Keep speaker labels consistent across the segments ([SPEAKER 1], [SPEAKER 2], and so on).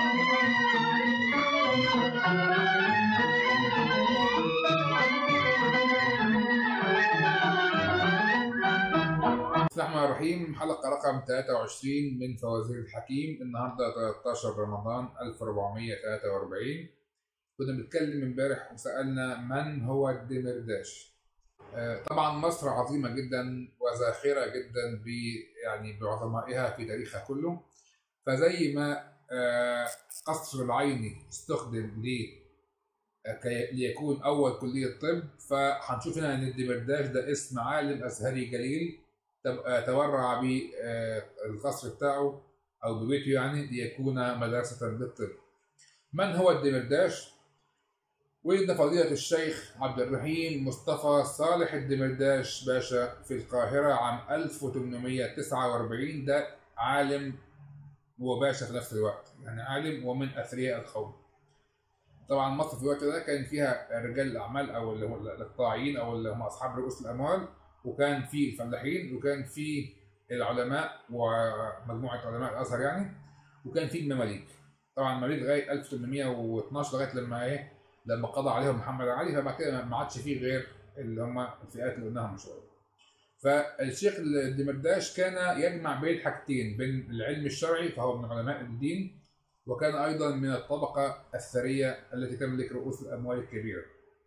[SPEAKER 1] بسم الله الرحمن الرحيم حلقة رقم 23 من فوازير الحكيم النهاردة 13 رمضان 1443 كنا بنتكلم امبارح وسألنا من هو الدمرداش آه، طبعا مصر عظيمة جدا وزاخرة جدا ب يعني بعظمائها في تاريخها كله فزي ما آه، قصر العيني استخدم ل كي- ليكون أول كلية طب فهنشوف هنا إن الدمرداش ده اسم عالم أزهري جليل تب- آه، تورع بالقصر بتاعه أو ببيته يعني ليكون مدرسة للطب. من هو الدمرداش؟ ولد فضيلة الشيخ عبد الرحيم مصطفى صالح الدمرداش باشا في القاهرة عام 1849 ده عالم وباشا في نفس الوقت يعني عالم ومن أثرياء القوم. طبعا مصر في الوقت ده كان فيها رجال الاعمال او اللي هم القطاعيين او اللي هم اصحاب رؤوس الاموال وكان في الفلاحين وكان في العلماء ومجموعه علماء الازهر يعني وكان في المماليك طبعا المماليك لغايه 1812 لغايه لما ايه لما قضى عليهم محمد علي فبعد كده ما عادش فيه غير اللي هم الفئات اللي قلناها من شويه فالشيخ الدمرداش كان يجمع بين حاجتين بين العلم الشرعي فهو من علماء الدين وكان أيضا من الطبقة الثرية التي تملك رؤوس الأموال الكبيرة.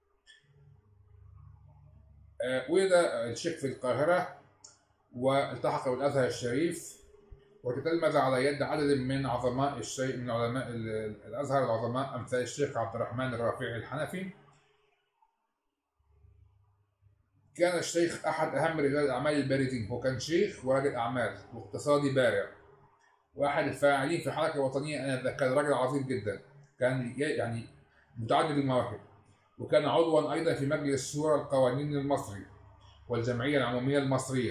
[SPEAKER 1] آه، ولد الشيخ في القاهرة والتحق بالأزهر الشريف وتتلمذ على يد عدد من عظماء الشيء من علماء ال- الأزهر العظماء أمثال الشيخ عبد الرحمن الرافعي الحنفي. كان الشيخ أحد أهم رجال الأعمال البارزين، هو كان شيخ ورجل أعمال واقتصادي بارع. واحد الفاعلين في الحركه الوطنيه انا كان راجل عظيم جدا كان ي- يعني متعدد المواهب وكان عضوا ايضا في مجلس شورى القوانين المصري والجمعيه العموميه المصريه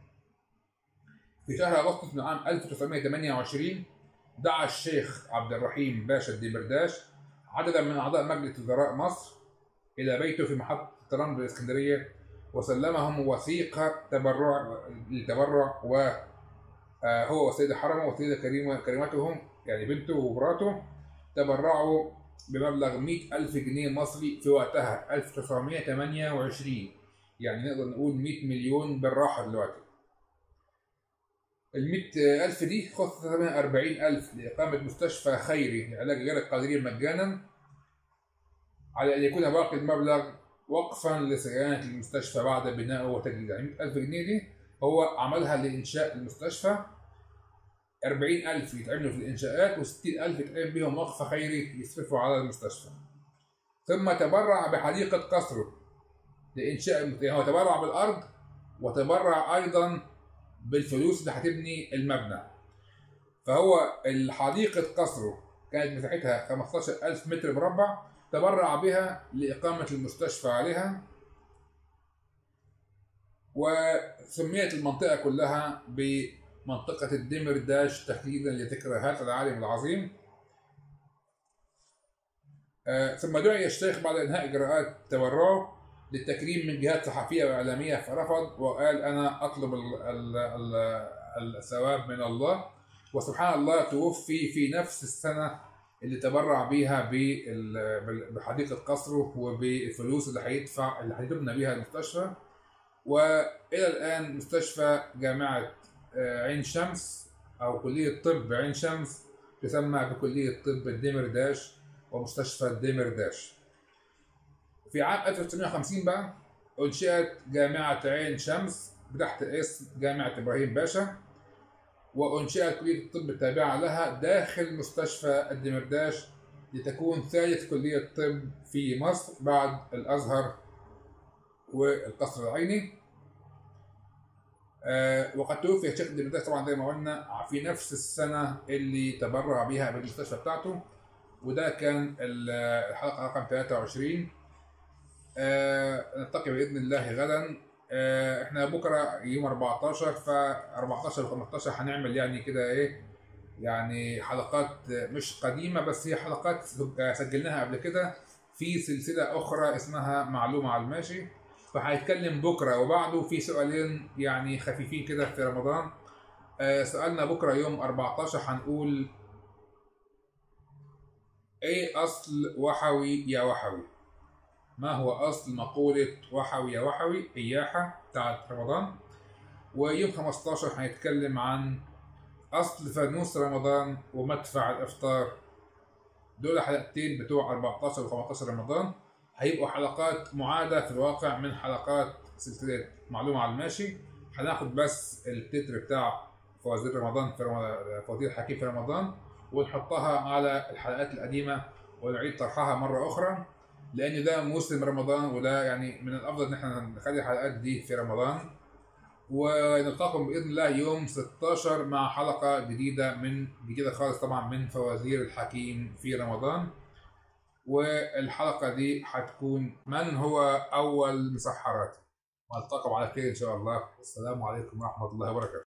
[SPEAKER 1] في شهر اغسطس من عام 1928 دعا الشيخ عبد الرحيم باشا الدمرداش عددا من اعضاء مجلس وزراء مصر الى بيته في محطه الترام بالاسكندريه وسلمهم وثيقه تبرع للتبرع و آه، هو والسيدة حرمة والسيدة كريمة كريمتهم يعني بنته ومراته تبرعوا بمبلغ 100 ألف جنيه مصري في وقتها 1928 يعني نقدر نقول 100 مليون بالراحة دلوقتي ال 100 ألف دي خصص منها 40 ألف لإقامة مستشفى خيري لعلاج غير القادرين مجانا على أن يكون باقي المبلغ وقفا لصيانة المستشفى بعد بنائه وتجديده يعني 100 ألف جنيه دي هو عملها لإنشاء المستشفى 40000 يتعملوا في الإنشاءات و60000 يتعمل بيهم وقف خيري يصرفوا على المستشفى ثم تبرع بحديقة قصره لإنشاء المت- يعني هو تبرع بالأرض وتبرع أيضا بالفلوس اللي هتبني المبنى فهو الحديقة قصره كانت مساحتها 15000 متر مربع تبرع بها لإقامة المستشفى عليها وسميت المنطقة كلها بمنطقة الدمرداش تحديدا لذكرى هذا العالم العظيم آه، ثم دعي الشيخ بعد انهاء اجراءات تبرعه للتكريم من جهات صحفيه واعلاميه فرفض وقال انا اطلب ال- ال- ال- الثواب من الله وسبحان الله توفي في نفس السنه اللي تبرع بيها بال- بال- بحديقه قصره وبالفلوس اللي هيدفع اللي هيبنى بيها المستشفى والى الان مستشفى جامعه آه، عين شمس او كليه طب عين شمس تسمى بكليه طب الدمرداش ومستشفى الدمرداش في عام 1950 بقى انشئت جامعه عين شمس تحت اسم جامعه ابراهيم باشا وانشئت كليه الطب التابعه لها داخل مستشفى الدمرداش لتكون ثالث كليه طب في مصر بعد الازهر والقصر العيني آه، وقد توفي الشيخ الدمرداش طبعا زي ما قلنا في نفس السنه اللي تبرع بها بالمستشفى بتاعته وده كان ال- الحلقه رقم 23 آه، نلتقي باذن الله غدا آه، احنا بكره يوم 14 ف 14 و 15 هنعمل يعني كده ايه يعني حلقات مش قديمه بس هي حلقات سجلناها قبل كده في سلسله اخرى اسمها معلومه على الماشي فهيتكلم بكره وبعده في سؤالين يعني خفيفين كده في رمضان آه، سؤالنا بكره يوم 14 هنقول ايه اصل وحوي يا وحوي ما هو اصل مقولة وحوي يا وحوي اياحة بتاعت رمضان ويوم 15 هنتكلم عن اصل فانوس رمضان ومدفع الافطار دول حلقتين بتوع 14 و 15 رمضان هيبقوا حلقات معادة في الواقع من حلقات سلسلة معلومة على الماشي هناخد بس التتر بتاع فوازير رمضان في رمضان فوازير الحكيم في رمضان ونحطها على الحلقات القديمة ونعيد طرحها مرة أخرى لأن ده موسم رمضان وده يعني من الأفضل إن احنا نخلي الحلقات دي في رمضان ونلقاكم بإذن الله يوم 16 مع حلقة جديدة من جديدة خالص طبعا من فوازير الحكيم في رمضان والحلقة دي هتكون من هو أول مسحرات والتقوا على خير إن شاء الله السلام عليكم ورحمة الله وبركاته